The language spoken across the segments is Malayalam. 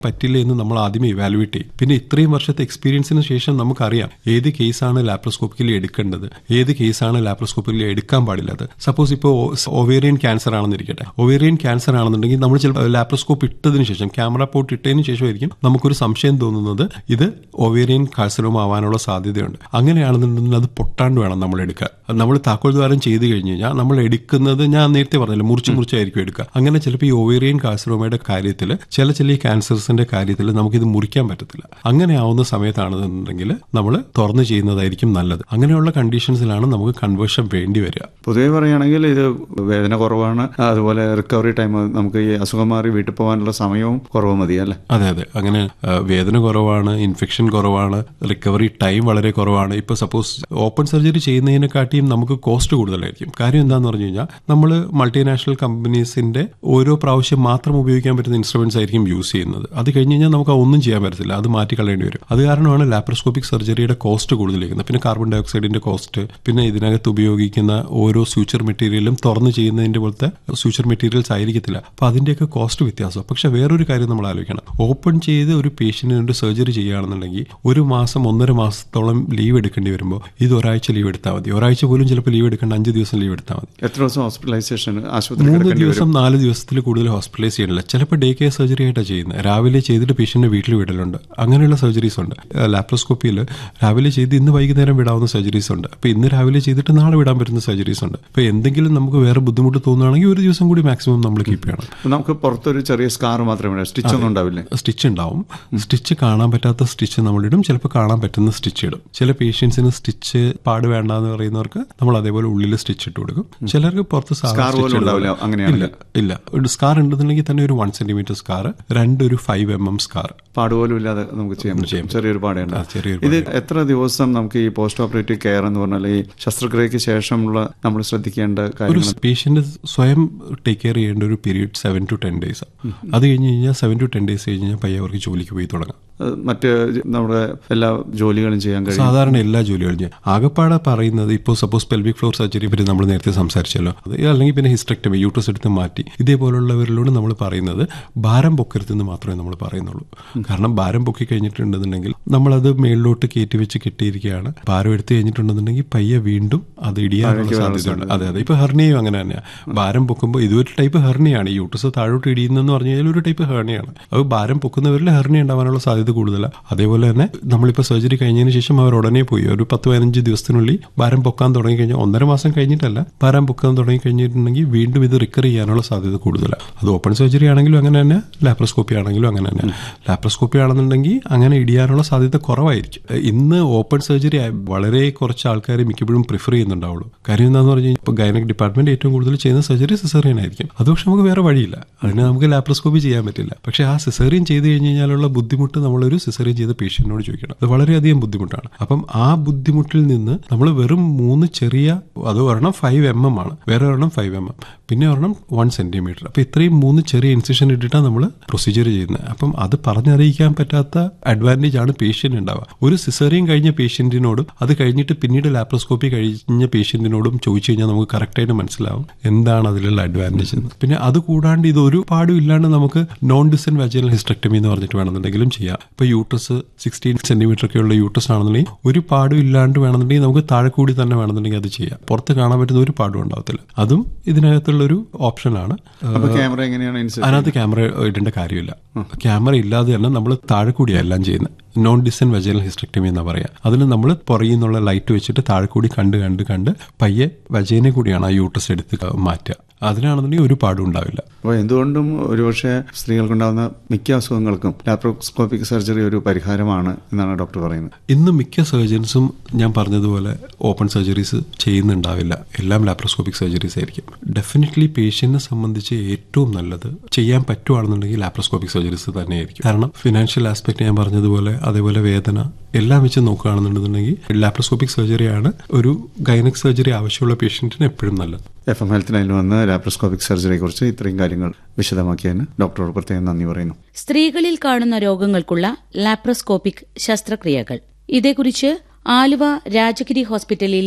പറ്റില്ല എന്ന് നമ്മൾ ആദ്യമേ ഇവാലുവേറ്റ് ചെയ്യും പിന്നെ ഇത്രയും വർഷത്തെ എക്സ്പീരിയൻസിന് ശേഷം നമുക്കറിയാം ഏത് കേസാണ് ലാപ്രോസ്കോപ്പിക്കലി എടുക്കേണ്ടത് ഏത് കേസാണ് ലാപ്രോസ്കോപ്പിക്കലി എടുക്കാൻ പാടില്ലാത്തത് സപ്പോസ് ഇപ്പോൾ ഒവേറിയൻ ക്യാൻസർ ആണെന്നിരിക്കട്ടെ ഒവേറിയൻ ക്യാൻസർ ആണെന്നുണ്ടെങ്കിൽ നമ്മൾ ചിലപ്പോൾ ലാപ്രോസ്കോപ്പ് ഇട്ടതിന് ശേഷം ക്യാമറ പോർട്ട് ഇട്ടതിന് ശേഷമായിരിക്കും നമുക്കൊരു സംശയം തോന്നുന്നത് ഇത് ഒവേറിയൻ കാൽസറോം ആവാനുള്ള സാധ്യതയുണ്ട് അങ്ങനെയാണെന്നുണ്ടെങ്കിൽ അത് പൊട്ടാണ്ട് വേണം നമ്മൾ എടുക്കാൻ അത് നമ്മൾ താക്കോൽ ദ്വാരം ചെയ്ത് കഴിഞ്ഞ് കഴിഞ്ഞാൽ നമ്മൾ എടുക്കുന്നത് ഞാൻ നേരത്തെ പറഞ്ഞില്ല മുറിച്ച് മുറിച്ചായിരിക്കും എടുക്കുക അങ്ങനെ ചിലപ്പോൾ ഈ ഒവേറിയൻ കാൽസറോമയുടെ കാര്യത്തിൽ ചില ചില ഈ ക്യാൻസേഴ്സിന്റെ കാര്യത്തിൽ നമുക്കിത് മുറിക്കാൻ പറ്റത്തില്ല അങ്ങനെ ആവുന്ന സമയത്താണെന്നുണ്ടെങ്കിൽ നമ്മൾ തുറന്ന് ചെയ്യുന്നതായിരിക്കും നല്ലത് അങ്ങനെയുള്ള കണ്ടീഷൻസിലാണ് നമുക്ക് കൺവേർഷൻ വേണ്ടി വരിക പൊതുവെ പറയുകയാണെങ്കിൽ ഇത് വേദന കുറവാണ് അതുപോലെ റിക്കവറി ടൈം നമുക്ക് ഈ അസുഖം മാറി വീട്ടിൽ പോകാനുള്ള സമയവും കുറവ് മതി അല്ലേ അതെ അതെ അങ്ങനെ ആ, വേദന കുറവാണ് ഇൻഫെക്ഷൻ കുറവാണ് റിക്കവറി ടൈം വളരെ കുറവാണ് ഇപ്പൊ സപ്പോസ് ഓപ്പൺ സർജറി ചെയ്യുന്നതിനെക്കാട്ടിയും നമുക്ക് കോസ്റ്റ് കൂടുതലായിരിക്കും കാര്യം എന്താന്ന് പറഞ്ഞു കഴിഞ്ഞാൽ നമ്മൾ മൾട്ടിനാഷണൽ കമ്പനീസിന്റെ ഓരോ പ്രാവശ്യം മാത്രം ഉപയോഗിക്കാൻ പറ്റുന്ന ഇൻസ്ട്രുമെന്റ്സ് ആയിരിക്കും യൂസ് ചെയ്യുന്നത് അത് കഴിഞ്ഞ് കഴിഞ്ഞാൽ നമുക്ക് ഒന്നും ചെയ്യാൻ പറ്റത്തില്ല അത് മാറ്റി കളയേണ്ടി വരും അത് കാരണമാണ് ലാപ്രോസ്കോപ്പിക് സർജറിയുടെ കോസ്റ്റ് കൂടുതലിരിക്കുന്നത് പിന്നെ കാർബൺ ഡൈ ഓക്സൈഡിന്റെ കോസ്റ്റ് പിന്നെ ഇതിനകത്ത് ഉപയോഗിക്കുന്ന ഓരോ സ്യൂച്ചർ മെറ്റീരിയലും തുറന്ന് ചെയ്യുന്നതിന്റെ പോലത്തെ സ്യൂച്ചർ മെറ്റീരിയൽസ് ആയിരിക്കത്തില്ല അപ്പൊ അതിന്റെയൊക്കെ കോസ്റ്റ് വ്യത്യാസം പക്ഷെ വേറൊരു കാര്യം നമ്മൾ ആലോചിക്കണം ഓപ്പൺ ചെയ്ത് ഒരു പേഷ്യന്റിന് സർജറി ചെയ്യുകയാണെന്നുണ്ടെങ്കിൽ ഒരു മാസം ഒന്നര മാസത്തോളം ലീവ് എടുക്കേണ്ടി വരുമ്പോൾ ഇത് ഒരാഴ്ച ലീവ് എടുത്താൽ മതി ഒരാഴ്ച പോലും ചിലപ്പോൾ ലീവ് എടുക്കേണ്ട അഞ്ച് ദിവസം ലീവ് എടുത്താൽ മതി എത്ര ദിവസം ഹോസ്പിറ്റലൈസേഷൻ ആശുപത്രി മൂന്ന് കിടക്കേണ്ടി വരും ദിവസം നാല് ദിവസത്തിൽ കൂടുതൽ ഹോസ്പിറ്റലൈസ് ചെയ്യണില്ല ചിലപ്പോൾ ഡേ കെയർ സർജറി ആയിട്ടാണ് ചെയ്യുന്നത് രാവിലെ ചെയ്തിട്ട് പേഷ്യന്റിനെ വീട്ടിൽ വിടലുണ്ട് അങ്ങനെയുള്ള സർജറീസ് ഉണ്ട് ലാപ്രോസ്കോപ്പിയിൽ രാവിലെ ചെയ്ത് ഇന്ന് വൈകുന്നേരം വിടാവുന്ന സർജറീസ് ഉണ്ട് അപ്പോൾ ഇന്ന് രാവിലെ ചെയ്തിട്ട് നാളെ വിടാൻ പറ്റുന്ന സർജറീസ് ഉണ്ട് അപ്പോൾ എന്തെങ്കിലും നമുക്ക് വേറെ ബുദ്ധിമുട്ട് തോന്നുകയാണെങ്കിൽ ഒരു ദിവസം കൂടി മാക്സിമം നമ്മൾ കീപ്പ് ചെയ്യണം നമുക്ക് പുറത്തൊരു ചെറിയ സ്കാർ മാത്രമേ സ്റ്റിച്ച് ഒന്നും ഉണ്ടാവില്ലേ സ്റ്റിച്ച് ഉണ്ടാവും സ്റ്റിച്ച് കാണാൻ പറ്റാത്ത സ്റ്റിച്ച് നമ്മളിടും ചിലപ്പോൾ കാണാൻ പറ്റുന്ന സ്റ്റിച്ച് ഇടും ചില പേഷ്യൻസിന് സ്റ്റിച്ച് പാട് വേണ്ട എന്ന് പറയുന്നവർക്ക് നമ്മൾ അതേപോലെ ഉള്ളിൽ സ്റ്റിച്ച് ഇട്ട് കൊടുക്കും ചിലർക്ക് പുറത്ത് സാധാ Scar stitch പോലും ഇടും. ഉണ്ടാവില്ല, അങ്ങനെയാണെങ്കിൽ. ഇല്ല ഇല്ല ഒരു സ്കാർ ഉണ്ടെന്നുണ്ടെങ്കിൽ തന്നെ ഒരു വൺ സെന്റിമീറ്റർ സ്കാർ രണ്ട് ഒരു ഫൈവ് എം എം സ്കാർ പാടുപോലും ഇല്ലാതെ നമുക്ക് ചെയ്യാൻ പറ്റും ചെറിയൊരു പാടേണ്ട ആ, ചെറിയൊരു ഇത് എത്ര ദിവസം നമുക്ക് ഈ പോസ്റ്റ് ഓപ്പറേറ്റീവ് കെയർ എന്ന് പറഞ്ഞാൽ ഈ ശസ്ത്രക്രിയക്ക് ശേഷമുള്ള നമ്മൾ ശ്രദ്ധിക്കേണ്ട ഒരു കാര്യങ്ങൾ പേഷ്യന്റ് സ്വയം ടേക്ക് കെയർ ചെയ്യേണ്ട ഒരു period seven to ten days അത് കഴിഞ്ഞ് കഴിഞ്ഞാൽ സെവൻ ടു ടെൻ ഡേയ്സ് കഴിഞ്ഞ് കഴിഞ്ഞാൽ പയ്യെ അവർക്ക് ജോലിക്ക് പോയി തുടങ്ങാം ഏഹ്, മറ്റ് നമ്മുടെ എല്ലാ ജോലികളും ചെയ്യാൻ കഴിയും സാധാരണ എല്ലാ ജോലികളും ചെയ്യാം ആകപ്പാടെ പറയുന്നത് ഇപ്പോൾ സപ്പോസ് പെൽവിക് ഫ്ലോർ സർജറി പറ്റി നമ്മൾ നേരത്തെ സംസാരിച്ചല്ലോ അത് അല്ലെങ്കിൽ പിന്നെ ഹിസ്റ്റക്ടമി യൂട്രസ് എടുത്ത് മാറ്റി ഇതേപോലുള്ളവരിലോട് നമ്മൾ പറയുന്നത് ഭാരം പൊക്കരുതെന്ന് മാത്രമേ നമ്മൾ പറയുന്നുള്ളൂ കാരണം ഭാരം പൊക്കി കഴിഞ്ഞിട്ടുണ്ടെന്നുണ്ടെങ്കിൽ നമ്മളത് മേളിലോട്ട് കയറ്റി വെച്ച് കെട്ടിയിരിക്കുകയാണ് ഭാരം എടുത്തു കഴിഞ്ഞിട്ടുണ്ടെന്നുണ്ടെങ്കിൽ പയ്യെ വീണ്ടും അത് ഇടിയാനുള്ള സാധ്യതയുണ്ട് അതെ അതെ ഇപ്പൊ ഹെർണിയും അങ്ങനെ തന്നെയാണ് ഭാരം പൊക്കുമ്പോൾ ഇതൊരു ടൈപ്പ് ഹെർണിയാണ് യൂട്രസ് താഴോട്ട് ഇടിയുന്നെന്ന് പറഞ്ഞു കഴിഞ്ഞാൽ ഒരു ടൈപ്പ് ഹെർണിയാണ് അത് ഭാരം പൊക്കുന്നവരിൽ ഹെർണി ഉണ്ടാവാനുള്ള സാധ്യത കൂടുതലാണ് അതേപോലെ തന്നെ നമ്മളിപ്പോൾ സർജറി കഴിഞ്ഞതിന് ശേഷം അവർ ഉടനെ പോയി ഒരു പത്ത് പതിനഞ്ച് ദിവസത്തിനുള്ളിൽ ഭാരം പൊക്കാൻ തുടങ്ങി കഴിഞ്ഞാൽ ഒന്നര മാസം കഴിഞ്ഞിട്ടല്ല ഭാരം പൊക്കാൻ തുടങ്ങി കഴിഞ്ഞിട്ടുണ്ടെങ്കിൽ വീണ്ടും ഇത് റിക്കർ ചെയ്യാനുള്ള സാധ്യത കൂടുതലാണ് അത് ഓപ്പൺ സർജറി ആണെങ്കിലും അങ്ങനെ തന്നെ ലാപ്രോസ്കോപ്പി ആണെങ്കിലും അങ്ങനെ തന്നെ ലാപ്രോസ്കോപ്പി ആണെന്നുണ്ടെങ്കിൽ അങ്ങനെ ഇടിയാനുള്ള സാധ്യത കുറവായിരിക്കും ഇന്ന് ഓപ്പൺ സർജറി വളരെ കുറച്ച് ആൾക്കാർ മിക്കപ്പോഴും പ്രിഫർ ചെയ്യുന്നുണ്ടാവുള്ളൂ കാര്യം എന്താണെന്ന് പറഞ്ഞു കഴിഞ്ഞാൽ ഇപ്പോൾ ഗൈനക് ഡിപ്പാർട്ട്മെന്റ് ഏറ്റവും കൂടുതൽ ചെയ്യുന്ന സർജറി സിസേറിയൻ ആയിരിക്കും അത് പക്ഷെ നമുക്ക് വേറെ വഴിയില്ല അതിന് നമുക്ക് ലാപ്രോസ്കോപ്പി ചെയ്യാൻ പറ്റില്ല പക്ഷെ ആ സിസേറിയൻ ചെയ്ത് കഴിഞ്ഞ് കഴിഞ്ഞാലുള്ള ബുദ്ധിമുട്ട് നമ്മളൊരു സിസേറിയൻ ചെയ്ത പേഷ്യന്റിനോട് ചോദിക്കണം അത് വളരെയധികം ബുദ്ധിമുട്ടാണ് അപ്പം ആ ബുദ്ധിമുട്ടിൽ നിന്ന് നമ്മൾ വെറും മൂന്ന് ചെറിയ അത് ഒരെണ്ണം ഫൈവ് എം എം ആണ് വേറെ ഒരെണ്ണം ഫൈവ് എം എം പിന്നെ ഒരെണ്ണം വൺ സെന്റിമീറ്റർ അപ്പൊ ഇത്രയും മൂന്ന് ചെറിയ ഇൻസിഷൻ ഇട്ടിട്ടാണ് നമ്മൾ പ്രൊസീജിയർ ചെയ്യുന്നത് അപ്പം അത് പറഞ്ഞറിയിക്കാൻ പറ്റാത്ത അഡ്വാൻറ്റേജ് ആണ് പേഷ്യന്റ് ഉണ്ടാവുക ഒരു സിസേറിയൻ കഴിഞ്ഞ പേഷ്യന്റിനോടും അത് കഴിഞ്ഞിട്ട് പിന്നീട് ലാപ്രോസ്കോപ്പി കഴിഞ്ഞ പേഷ്യന്റിനോടും ചോദിച്ചു കഴിഞ്ഞാൽ നമുക്ക് കറക്റ്റായിട്ട് മനസ്സിലാവും എന്താണ് അതിലുള്ള അഡ്വാൻറ്റേജ് എന്ന് പിന്നെ അത് കൂടാണ്ട് ഇത് ഒരു പാടും ഇല്ലാണ്ട് നമുക്ക് നോൺ ഡിസൻ വാജിനൽ ഹിസ്റ്റക്ടമി എന്ന് പറഞ്ഞിട്ട് വേണമെന്നുണ്ടെങ്കിലും ചെയ്യാം ഇപ്പൊ യൂട്രസ് സിക്സ്റ്റീൻ സെന്റിമീറ്റർ ഒക്കെ ഉള്ള യൂട്രസ് ആണെന്നുണ്ടെങ്കിൽ ഒരു പാടും ഇല്ലാണ്ട് വേണമെന്നുണ്ടെങ്കിൽ നമുക്ക് താഴെ കൂടി തന്നെ വേണമെന്നുണ്ടെങ്കിൽ അത് ചെയ്യാം പുറത്ത് കാണാൻ പറ്റുന്ന ഒരു പാടും ഉണ്ടാവത്തില്ല അതും ഇതിനകത്തുള്ള ഒരു ഓപ്ഷനാണ് അപ്പൊ ക്യാമറ എങ്ങനെയാണ് ഇൻസെർട്ട് അതിനകത്ത് ക്യാമറ ഇടേണ്ട കാര്യമില്ല ക്യാമറ ഇല്ലാതെ തന്നെ നമ്മൾ താഴെ കൂടിയാണ് എല്ലാം ചെയ്യുന്നത് നോൺ ഡിസൻ വെജനൽ ഹിസ്റ്റക്ടമി എന്നാ പറയാ അതിന് നമ്മൾ പുറകിൽ നിന്നുള്ള ലൈറ്റ് വെച്ചിട്ട് താഴെ കൂടി കണ്ട് കണ്ട് കണ്ട് പയ്യെ വജേനെ കൂടിയാണ് ആ യൂട്രസ് എടുത്ത് മാറ്റുക അതിനാണെന്നുണ്ടെങ്കിൽ ഒരു പാടും ഉണ്ടാവില്ല അപ്പോൾ എന്തുകൊണ്ടും ഒരുപക്ഷെ സ്ത്രീകൾക്കുണ്ടാകുന്ന മിക്ക അസുഖങ്ങൾക്കും ലാപ്രോസ്കോപ്പിക് സർജറി ഒരു പരിഹാരമാണ് എന്നാണ് ഡോക്ടർ പറയുന്നത് ഇന്ന് മിക്ക സർജൻസും ഞാൻ പറഞ്ഞതുപോലെ ഓപ്പൺ സർജറീസ് ചെയ്യുന്നുണ്ടാവില്ല എല്ലാം ലാപ്രോസ്കോപ്പിക് സർജറീസ് ആയിരിക്കും ഡെഫിനറ്റ്ലി പേഷ്യന്റിനെ സംബന്ധിച്ച് ഏറ്റവും നല്ലത് ചെയ്യാൻ പറ്റുവാണെന്നുണ്ടെങ്കിൽ ലാപ്രോസ്കോപ്പിക് സർജറീസ് തന്നെയായിരിക്കും കാരണം ഫിനാൻഷ്യൽ ആസ്പെക്ട് ഞാൻ പറഞ്ഞതുപോലെ അതേപോലെ വേദന എല്ലാം വെച്ച് നോക്കുകയാണെന്നുണ്ടെന്നുണ്ടെങ്കിൽ ലാപ്രോസ്കോപ്പിക് സർജറിയാണ് ഒരു ഗൈനക് സർജറി ആവശ്യമുള്ള പേഷ്യന്റിന് എപ്പോഴും നല്ലത് എഫ് എം ഹെൽത്തിനായാലും വന്ന് ലാപ്രോസ്കോപ്പിക് സർജറിയെ കുറിച്ച് ഇത്രയും കാര്യങ്ങൾ വിശദമാക്കിയതിന് ഡോക്ടറോട് പ്രത്യേകം നന്ദി പറയുന്നു സ്ത്രീകളിൽ കാണുന്ന രോഗങ്ങൾക്കുള്ള ലാപ്രോസ്കോപ്പിക് ശസ്ത്രക്രിയകൾ ഇതേക്കുറിച്ച് ആലുവ രാജഗിരി ഹോസ്പിറ്റലിലെ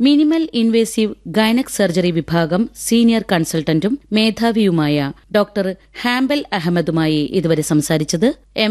മിനിമൽ ഇൻവേസീവ് ഗൈനക് സർജറി വിഭാഗം സീനിയർ കൺസൾട്ടന്റും മേധാവിയുമായ ഡോക്ടർ ഹാംബൽ അഹമ്മദുമായി ഇതുവരെ സംസാരിച്ചത് എം